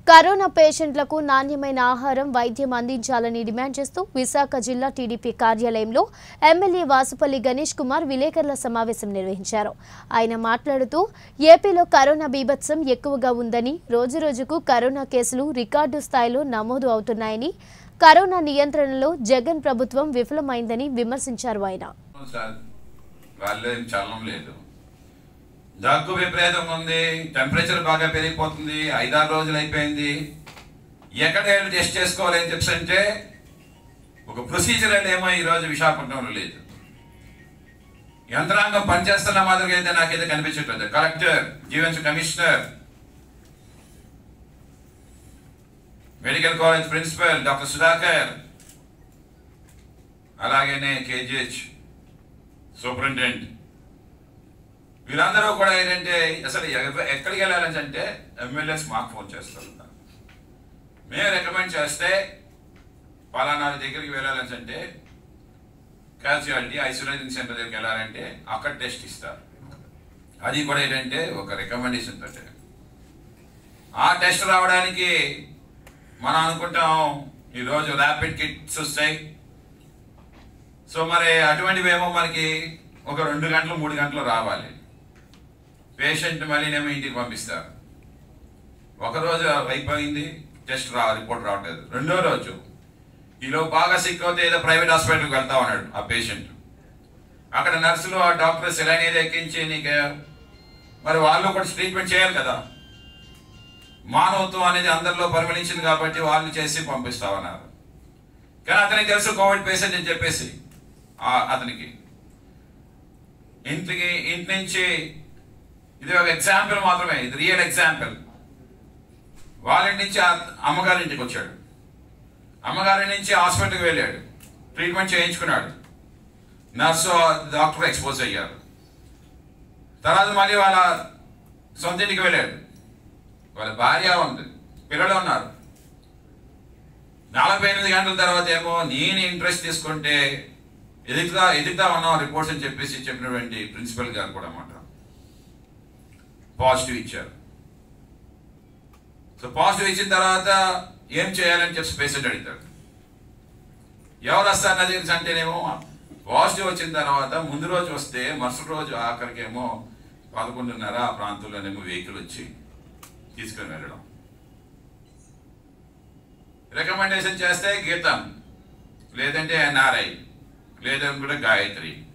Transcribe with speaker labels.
Speaker 1: corona పేషెంట్లకు నాణ్యమైన ఆహారం వైద్యం అందించాలని డిమాండ్ చేస్తూ విశాఖ జిల్లా టీడీపీ కార్యాలయంలో ఎమ్మెల్యే వాసుపల్లి గణేష్ కుమార్ విలేకరుల సమావేశం నిర్వహించారు ఆయన మాట్లాడుతూ ఏపీలో కరోనా బీభత్సం ఎక్కువగా ఉందని రోజురోజుకు కరోనా కేసులు రికార్డు స్థాయిలో నమోదు అవుతున్నాయని కరోనా నియంత్రణలో జగన్ ప్రభుత్వం విఫలమైందని విమర్శించారు ఆయన
Speaker 2: సార్ వాళ్ళు ఏం చలనం లేదు దగ్గు విపరీతం ఉంది టెంపరేచర్ బాగా పెరిగిపోతుంది ఐదారు రోజులు అయిపోయింది ఎక్కడ వెళ్ళి టెస్ట్ చేసుకోవాలి అని చెప్పి అంటే ఒక ప్రొసీజర్ ఏమో ఈరోజు విశాఖపట్నంలో లేదు యంత్రాంగం పనిచేస్తున్న మాదిరిగా అయితే నాకైతే కనిపించట్లేదు కలెక్టర్ జీవెన్స్ commissioner medical college principal doctor Sudhakar అలాగనే కేజీహెచ్ సూపరింటెండెంట్ వీళ్ళందరూ కూడా ఏంటంటే అసలు ఎవ- ఎక్కడికి వెళ్ళాలని అంటే ఎమ్మెల్యేస్ మాకు ఫోన్ చేస్తారు మేము రికమెండ్ చేస్తే పలానా దగ్గరికి వెళ్ళాలని అంటే క్యాజువాలిటీ ఐసోలేషన్ సెంటర్ దగ్గరికి వెళ్ళాలంటే అక్కడ టెస్ట్ ఇస్తారు అది కూడా ఏంటంటే ఒక రికమెండేషన్ పెట్టారు ఆ టెస్ట్ రావడానికి మనం అనుకుంటాం ఈరోజు ర్యాపిడ్ కిట్స్ వస్తాయి సో మరి అటువంటివేమో మనకి ఒక రెండు గంటలు మూడు గంటలు రావాలి పేషెంట్ మళ్ళీనేమో ఇంటికి పంపిస్తారు ఒక రోజు అయిపోయింది టెస్ట్ రా రిపోర్ట్ రావట్లేదు రెండో రోజు ఈలో బాగా సిక్ అవుతే ఏదో ప్రైవేట్ హాస్పిటల్కి వెళ్తా ఉన్నాడు ఆ పేషెంట్ అక్కడ నర్సులు ఆ డాక్టర్ సెలైన్ ఏదో ఎక్కించి నీకు మరి వాళ్ళు కూడా ట్రీట్మెంట్ చేయాలి కదా మానవత్వం అనేది అందరిలో పరిమళించింది కాబట్టి వాళ్ళు చేసి పంపిస్తా ఉన్నారు కానీ అతనికి తెలుసు కోవిడ్ పేషెంట్ అని చెప్పేసి ఆ- అతనికి ఇంటికి ఇంటి నుంచి ఇది ఒక ఎగ్జాంపుల్ మాత్రమే ఇది రియల్ ఎగ్జాంపుల్ వాళ్ళ ఇంటి నుంచి ఆ అమ్మగారి ఇంటికి వచ్చాడు అమ్మగారి నుంచి హాస్పిటల్కి వెళ్ళాడు ట్రీట్మెంట్ చేయించుకున్నాడు నర్సు డాక్టర్ ఎక్స్పోజ్ అయ్యారు తర్వాత మళ్ళీ వాళ్ళ సొంత ఇంటికి వెళ్ళాడు వాళ్ళ భార్య ఉంది పిల్లలు ఉన్నారు నలభై ఎనిమిది గంటల తర్వాత ఏమో నేను ఇంట్రెస్ట్ తీసుకుంటే ఎదుగుతా ఎదుగుతా ఉన్నాం రిపోర్ట్స్ అని చెప్పేసి చెప్పినటువంటి ప్రిన్సిపల్ గారు కూడా అన్నమాట పాజిటివ్ ఇచ్చారు సో పాజిటివ్ ఇచ్చిన తర్వాత ఏం చేయాలని చెప్పి పేషెంట్ అడుగుతాడు ఎవరు వస్తారు నా దగ్గరికి అంటేనేమో పాజిటివ్ వచ్చిన తర్వాత ముందు రోజు వస్తే మరుసటి రోజు ఆఖరికేమో పదకొండున్నర ఆ ప్రాంతంలోనేమో వెహికల్ వచ్చి తీసుకొని వెళ్ళడం రికమెండేషన్ చేస్తే గీతం లేదంటే ఎన్ఆర్ఐ లేదంటే కూడా గాయత్రి